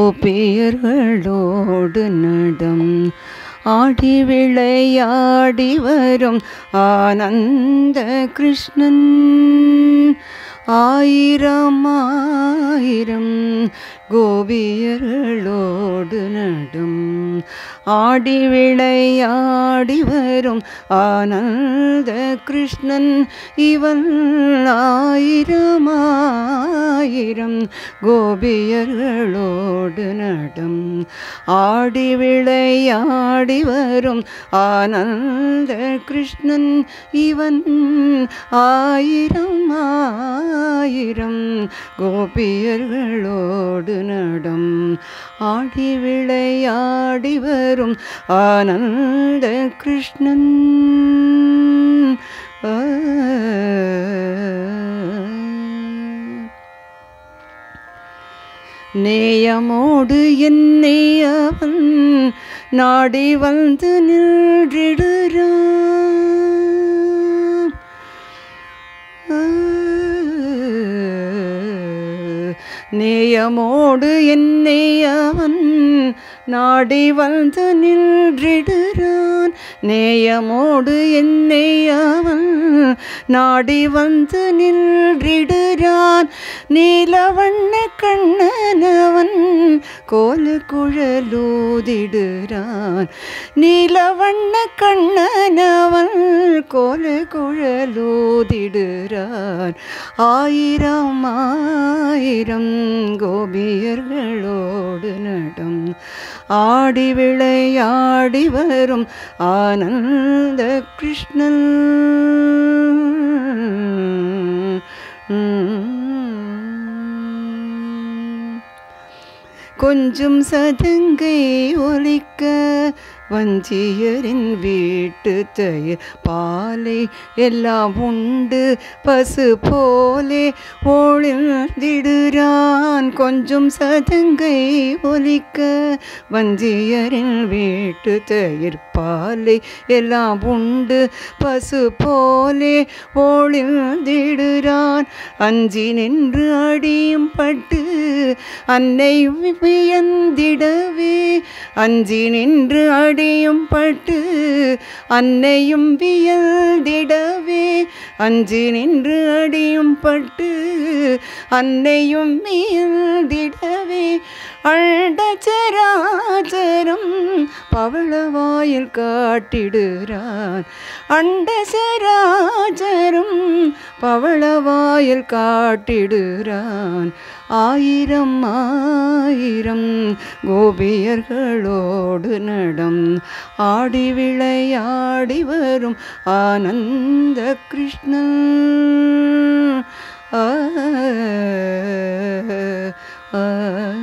கோபியர்களோடு நடம் ஆடி விளையாடி வரும் ஆனந்த கிருஷ்ணன் ஆயிரம் ஆயிரம் கோபியர்களோடு நடும் ஆடி விளையாடி வரும் ஆனந்த கிருஷ்ணன் இவன் ஆயிரம் ஆயிரம் கோபியர்களோடு நடம் ஆடி விளையாடி வரும் ஆனந்த கிருஷ்ணன் இவன் ஆயிரம் ஆயிரம் கோபியர்களோடு நடம் ஆடி விளையாடி வரும் ஆனந்த கிருஷ்ணன் ஆ. நேயமோடு என்னை அவன் நாடி வந்து நின்றிடுறான் ஆ. நேயமோடு என்னை அவன் நாடி வந்து நின்றிடுறான் நேயமோடு என்னை அவன் நாடி வந்து நின்றிடுறான் நீலவண்ண கண்ணனவன் கோல குழலூதிடுறான் நீலவண்ண கண்ணனவன் கோல குழலூதிடுறான் ஆயிரம் ஆயிரம் கோபியர்களோடு நடம் ஆடி விளையாடி வரும் ஆனந்த கிருஷ்ணன் கொஞ்சம் சதங்கை ஒலிக்க வஞ்சியரின் வீட்டு தயிர் பாலை எல்லாம் உண்டு பசு போலே ஒளிர்ந்திடுறான் கொஞ்சம் சதங்கை ஒலிக்க வஞ்சியரின் வீட்டு தயிர் பாலை எல்லாம் உண்டு பசு போலே ஒளிர்ந்திடுறான் அஞ்சி நின்று அடியும் பட்டு அன்னை வியந்திடவே அஞ்சி நின்று அடியும் பட்டு அன்னையும் வியந்திடவே அஞ்சி நின்று அடியும் பட்டு அன்னையும் வியந்திடவே அண்டச்சராச்சரம் பவளவாயில் காட்டிடுறான் அண்டசராச்சரம் பவளவாயில் காட்டிடுறான் ஆயிரம் ஆயிரம் கோபியர்களோடு நடம் ஆடி விளையாடி வரும் ஆனந்த கிருஷ்ணன் ஆ ஆ